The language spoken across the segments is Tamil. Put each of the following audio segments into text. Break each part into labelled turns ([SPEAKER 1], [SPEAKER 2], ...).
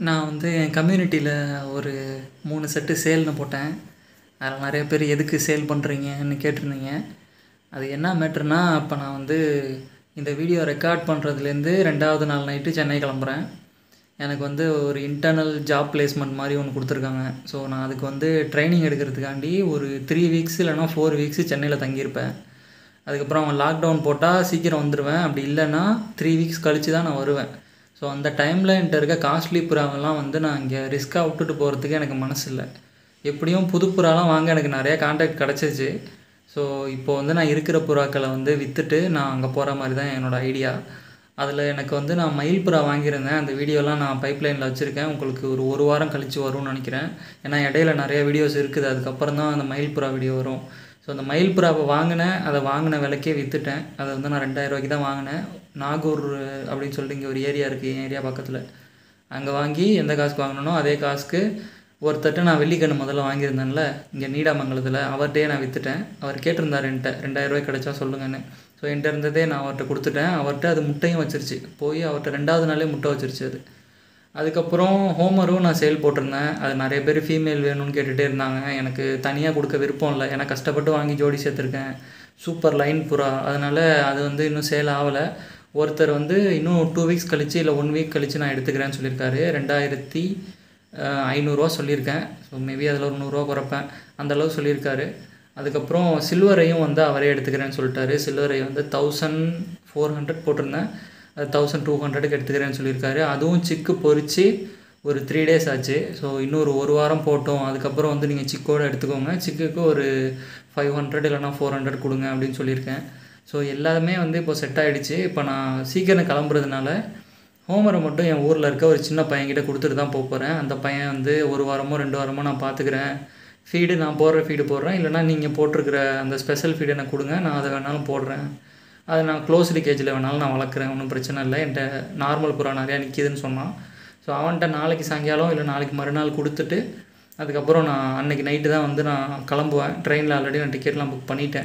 [SPEAKER 1] நான் வந்து என் கம்யூனிட்டியில் ஒரு மூணு செட்டு சேல்னு போட்டேன் அதில் நிறைய பேர் எதுக்கு சேல் பண்ணுறீங்கன்னு கேட்டிருந்தீங்க அது என்ன மேட்ருனா இப்போ நான் வந்து இந்த வீடியோ ரெக்கார்ட் பண்ணுறதுலேருந்து ரெண்டாவது நாள் நைட்டு சென்னை கிளம்புறேன் எனக்கு வந்து ஒரு இன்டர்னல் ஜாப் பிளேஸ்மெண்ட் மாதிரி ஒன்று கொடுத்துருக்காங்க ஸோ நான் அதுக்கு வந்து ட்ரைனிங் எடுக்கிறதுக்காண்டி ஒரு த்ரீ வீக்ஸ் இல்லைனா ஃபோர் வீக்ஸ் சென்னையில் தங்கியிருப்பேன் அதுக்கப்புறம் அவன் லாக்டவுன் போட்டால் சீக்கிரம் வந்துடுவேன் அப்படி இல்லைன்னா த்ரீ வீக்ஸ் கழித்து தான் நான் வருவேன் ஸோ அந்த டைமில் என்கிட்ட இருக்க காஸ்ட்லி புறாவெல்லாம் வந்து நான் இங்கே ரிஸ்க்காக விட்டுட்டு போகிறதுக்கு எனக்கு மனசு இல்லை எப்படியும் புது புறாலாம் வாங்க எனக்கு நிறைய கான்டாக்ட் கிடச்சிச்சு ஸோ இப்போ வந்து நான் இருக்கிற புறாக்களை வந்து விற்றுட்டு நான் அங்கே போகிற மாதிரி தான் என்னோடய ஐடியா அதில் எனக்கு வந்து நான் மயில் புறா வாங்கியிருந்தேன் அந்த வீடியோலாம் நான் பைப்லைனில் வச்சுருக்கேன் உங்களுக்கு ஒரு ஒரு வாரம் கழித்து வரும்னு நினைக்கிறேன் ஏன்னா இடையில நிறைய வீடியோஸ் இருக்குது அதுக்கப்புறம் தான் அந்த மயில் புறா வீடியோ வரும் ஸோ அந்த மயில் புறாவை வாங்கினேன் அதை வாங்கின விலைக்கே விற்றுட்டேன் அதை வந்து நான் ரெண்டாயிரம் ரூபாய்க்கு தான் வாங்கினேன் நாகூர் அப்படின்னு சொல்லிட்டு இங்கே ஒரு ஏரியா இருக்குது என் ஏரியா பக்கத்தில் அங்கே வாங்கி எந்த காசுக்கு வாங்கினனோ அதே காசுக்கு ஒருத்தர்கிட்ட நான் வெள்ளிக்கண்ணு முதல்ல வாங்கியிருந்தேன்ல இங்கே நீடாமங்கலத்தில் அவர்கிட்டயே நான் விற்றுட்டேன் அவர் கேட்டிருந்தார் என்கிட்ட ரெண்டாயிரம் ரூபாய் கிடைச்சா சொல்லுங்கன்னு ஸோ என்கிட்ட இருந்ததே நான் அவர்கிட்ட கொடுத்துட்டேன் அவர்கிட்ட அது முட்டையும் வச்சிருச்சு போய் அவர்கிட்ட ரெண்டாவது நாளே முட்டை வச்சிருச்சு அது அதுக்கப்புறம் ஹோமரும் நான் சேல் போட்டிருந்தேன் அது நிறைய பேர் ஃபீமேல் வேணும்னு கேட்டுகிட்டே இருந்தாங்க எனக்கு தனியாக கொடுக்க விருப்பம் இல்லை ஏன்னா கஷ்டப்பட்டு வாங்கி ஜோடி சேர்த்துருக்கேன் சூப்பர் லைன் புறா அதனால் அது வந்து இன்னும் சேல் ஆகலை ஒருத்தர் வந்து இன்னும் டூ வீக்ஸ் கழித்து இல்லை ஒன் வீக் கழித்து நான் எடுத்துக்கிறேன்னு சொல்லியிருக்காரு ரெண்டாயிரத்தி ஐநூறுரூவா சொல்லியிருக்கேன் ஸோ மேபி அதில் ஒரு நூறுரூவா குறைப்பேன் அந்தளவு சொல்லியிருக்காரு அதுக்கப்புறம் சில்வரையும் வந்து அவரே எடுத்துக்கிறேன்னு சொல்லிட்டாரு சில்வரை வந்து தௌசண்ட் ஃபோர் ஹண்ட்ரட் போட்டிருந்தேன் அது தௌசண்ட் டூ ஹண்ட்ரடுக்கு எடுத்துக்கிறேன்னு சொல்லியிருக்காரு அதுவும் சிக்கு பொறிச்சு ஒரு த்ரீ டேஸ் ஆச்சு ஸோ இன்னொரு ஒரு வாரம் போட்டோம் அதுக்கப்புறம் வந்து நீங்கள் சிக்கோடு எடுத்துக்கோங்க சிக்குக்கு ஒரு ஃபைவ் ஹண்ட்ரட் இல்லைனா ஃபோர் ஹண்ட்ரட் கொடுங்க அப்படின்னு சொல்லியிருக்கேன் ஸோ எல்லாமே வந்து இப்போ செட் ஆகிடுச்சு இப்போ நான் சீக்கிரம் கிளம்புறதுனால ஹோமரை மட்டும் என் ஊரில் இருக்க ஒரு சின்ன பையன்கிட்ட கொடுத்துட்டு தான் போக போகிறேன் அந்த பையன் வந்து ஒரு வாரமோ ரெண்டு வாரமோ நான் பார்த்துக்கிறேன் ஃபீடு நான் போடுற ஃபீடு போடுறேன் இல்லைனா நீங்கள் போட்டிருக்கிற அந்த ஸ்பெஷல் ஃபீடு எனக்கு கொடுங்க நான் அதை வேணாலும் போடுறேன் அதை நான் க்ளோஸ்டு கேஜில் வேணாலும் நான் வளர்க்குறேன் ஒன்றும் பிரச்சனை இல்லை என்கிட்ட நார்மல் புறா நிறையா நிற்கிதுன்னு சொன்னான் ஸோ அவன்கிட்ட நாளைக்கு சாயங்காலம் இல்லை நாளைக்கு மறுநாள் கொடுத்துட்டு அதுக்கப்புறம் நான் அன்றைக்கி நைட்டு தான் வந்து நான் கிளம்புவேன் ட்ரெயினில் ஆல்ரெடி நான் டிக்கெட்லாம் புக் பண்ணிட்டேன்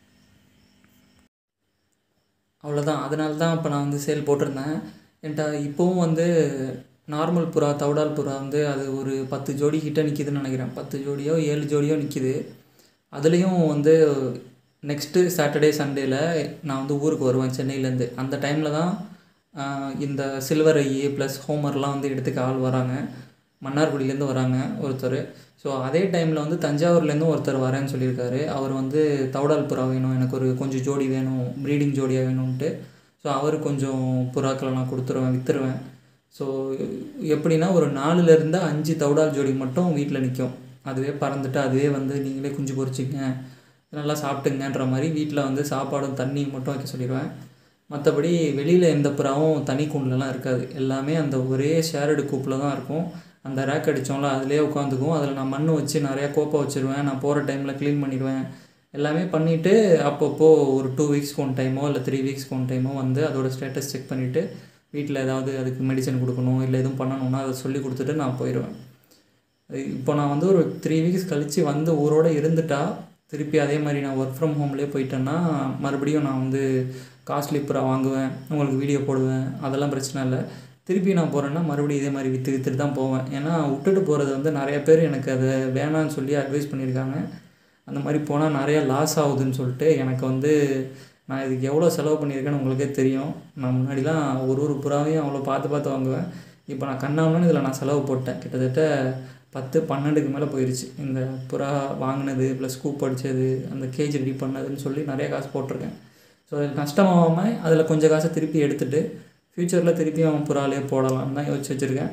[SPEAKER 1] அவ்வளோதான் அதனால தான் இப்போ நான் வந்து சேல் போட்டிருந்தேன் என்கிட்ட இப்போவும் வந்து நார்மல் புறா தவடால் புறா வந்து அது ஒரு பத்து ஜோடி கிட்ட நிற்கிதுன்னு நினைக்கிறேன் பத்து ஜோடியோ ஏழு ஜோடியோ நிற்கிது அதுலேயும் வந்து நெக்ஸ்ட்டு சாட்டர்டே சண்டேல நான் வந்து ஊருக்கு வருவேன் சென்னையிலேருந்து அந்த டைமில் தான் இந்த சில்வர் ஐ ப்ளஸ் ஹோமர்லாம் வந்து எடுத்துக்க ஆள் வராங்க மன்னார்குடியிலேருந்து வராங்க ஒருத்தர் ஸோ அதே டைமில் வந்து தஞ்சாவூர்லேருந்தும் ஒருத்தர் வரேன்னு சொல்லியிருக்காரு அவர் வந்து தவடால் புறா வேணும் எனக்கு ஒரு கொஞ்சம் ஜோடி வேணும் ப்ரீடிங் ஜோடியாக வேணும்ன்ட்டு ஸோ அவர் கொஞ்சம் புறாக்களை நான் கொடுத்துருவேன் விற்றுருவேன் ஸோ எப்படின்னா ஒரு நாலுலேருந்து அஞ்சு தவடால் ஜோடி மட்டும் வீட்டில் நிற்கும் அதுவே பறந்துட்டு அதுவே வந்து நீங்களே குஞ்சு பொறிச்சிங்க நல்லா சாப்பிட்டுங்கன்ற மாதிரி வீட்டில் வந்து சாப்பாடும் தண்ணியும் மட்டும் வைக்க சொல்லிடுவேன் மற்றபடி வெளியில் எந்த புறாவும் தனி கூண்டுலலாம் இருக்காது எல்லாமே அந்த ஒரே ஷேரடு கூப்பில் தான் இருக்கும் அந்த ரேக் அடித்தோம்ல அதிலே உட்காந்துக்கும் அதில் நான் மண் வச்சு நிறையா கோப்பை வச்சுருவேன் நான் போகிற டைமில் க்ளீன் பண்ணிடுவேன் எல்லாமே பண்ணிவிட்டு அப்பப்போ ஒரு டூ வீக்ஸ்க்கு ஒன் டைமோ இல்லை த்ரீ வீக்ஸ்க்கு ஒன் டைமோ வந்து அதோட ஸ்டேட்டஸ் செக் பண்ணிவிட்டு வீட்டில் ஏதாவது அதுக்கு மெடிசன் கொடுக்கணும் இல்லை எதுவும் பண்ணணும்னா அதை சொல்லி கொடுத்துட்டு நான் போயிடுவேன் இப்போ நான் வந்து ஒரு த்ரீ வீக்ஸ் கழித்து வந்து ஊரோடு இருந்துட்டா திருப்பி அதே மாதிரி நான் ஒர்க் ஃப்ரம் ஹோம்லேயே போயிட்டேன்னா மறுபடியும் நான் வந்து காஸ்ட்லி புறா வாங்குவேன் உங்களுக்கு வீடியோ போடுவேன் அதெல்லாம் பிரச்சனை இல்லை திருப்பி நான் போகிறேன்னா மறுபடியும் இதே மாதிரி விற்று விற்றுட்டு தான் போவேன் ஏன்னா விட்டுட்டு போகிறது வந்து நிறைய பேர் எனக்கு அதை வேணான்னு சொல்லி அட்வைஸ் பண்ணியிருக்காங்க அந்த மாதிரி போனால் நிறையா லாஸ் ஆகுதுன்னு சொல்லிட்டு எனக்கு வந்து நான் இதுக்கு எவ்வளோ செலவு பண்ணியிருக்கேன்னு உங்களுக்கே தெரியும் நான் முன்னாடிலாம் ஒரு ஒரு புறாவையும் அவ்வளோ பார்த்து பார்த்து வாங்குவேன் இப்போ நான் கண்ணாமன்னு இதில் நான் செலவு போட்டேன் கிட்டத்தட்ட பத்து பன்னெண்டுக்கு மேலே போயிடுச்சு இந்த புறா வாங்கினது ப்ளஸ் கூப் அடித்தது அந்த கேஜ் ரெடி பண்ணதுன்னு சொல்லி நிறைய காசு போட்டிருக்கேன் ஸோ அதில் நஷ்டமாகாமல் அதில் கொஞ்சம் காசை திருப்பி எடுத்துகிட்டு ஃப்யூச்சரில் திருப்பியும் புறாலே போடலாம்னு தான் யோசிச்சு வச்சுருக்கேன்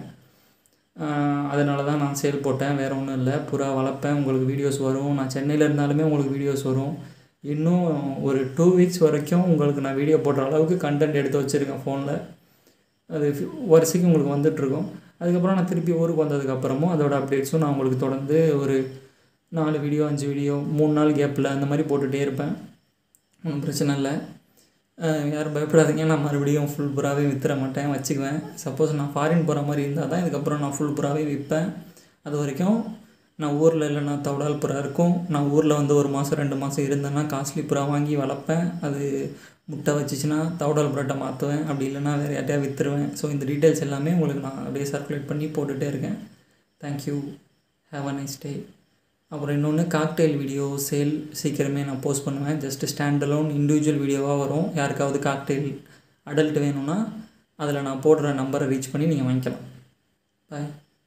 [SPEAKER 1] அதனால தான் நான் சேல் போட்டேன் வேறு ஒன்றும் இல்லை புறா வளர்ப்பேன் உங்களுக்கு வீடியோஸ் வரும் நான் சென்னையில் இருந்தாலுமே உங்களுக்கு வீடியோஸ் வரும் இன்னும் ஒரு டூ வீக்ஸ் வரைக்கும் உங்களுக்கு நான் வீடியோ போடுற அளவுக்கு கண்டென்ட் எடுத்து வச்சுருக்கேன் ஃபோனில் அது வருஷத்துக்கு உங்களுக்கு வந்துட்டுருக்கும் அதுக்கப்புறம் நான் திருப்பி ஊருக்கு வந்ததுக்கப்புறமும் அதோட அப்டேட்ஸும் நான் உங்களுக்கு தொடர்ந்து ஒரு நாலு வீடியோ அஞ்சு வீடியோ மூணு நாள் கேப்பில் அந்த மாதிரி போட்டுகிட்டே இருப்பேன் ஒன்றும் பிரச்சனை இல்லை யாரும் பயப்படாதீங்க நான் மறுபடியும் ஃபுல் புறாவே விற்றுற மாட்டேன் வச்சுக்குவேன் சப்போஸ் நான் ஃபாரின் போகிற மாதிரி இருந்தால் தான் இதுக்கப்புறம் நான் ஃபுல் புறாவே விற்பேன் அது வரைக்கும் நான் ஊரில் இல்லைன்னா தவடால் புறா இருக்கும் நான் ஊரில் வந்து ஒரு மாதம் ரெண்டு மாதம் இருந்தேன்னா காஸ்ட்லி புறா வாங்கி வளர்ப்பேன் அது முட்டை வச்சுச்சுன்னா தவடால் புரோட்டா மாற்றுவேன் அப்படி இல்லைன்னா வேறு யார்ட்டையா விற்றுருவேன் ஸோ இந்த டீட்டெயில்ஸ் எல்லாமே உங்களுக்கு நான் அப்படியே சர்க்குலேட் பண்ணி போட்டுகிட்டே இருக்கேன் thank you have a nice day அப்புறம் இன்னொன்று காக்டெயில் வீடியோ சேல் சீக்கிரமே நான் போஸ்ட் பண்ணுவேன் ஜஸ்ட் ஸ்டாண்ட் அலோன் இண்டிவிஜுவல் வீடியோவாக வரும் யாருக்காவது காக்டெயில் அடல்ட் வேணும்னா அதில் நான் போடுற நம்பரை ரீச் பண்ணி நீங்கள் வாங்கிக்கலாம் பாய்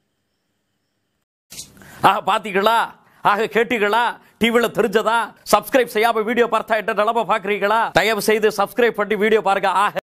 [SPEAKER 2] ஆக பாத்தீங்களா ஆக கேட்டீங்களா டிவில தெரிஞ்சதா சப்ஸ்கிரைப் செய்யாம வீடியோ பார்த்தா என்ன நிலம பாக்குறீங்களா தயவு செய்து சப்ஸ்கிரைப் பண்ணி வீடியோ பாருங்க ஆக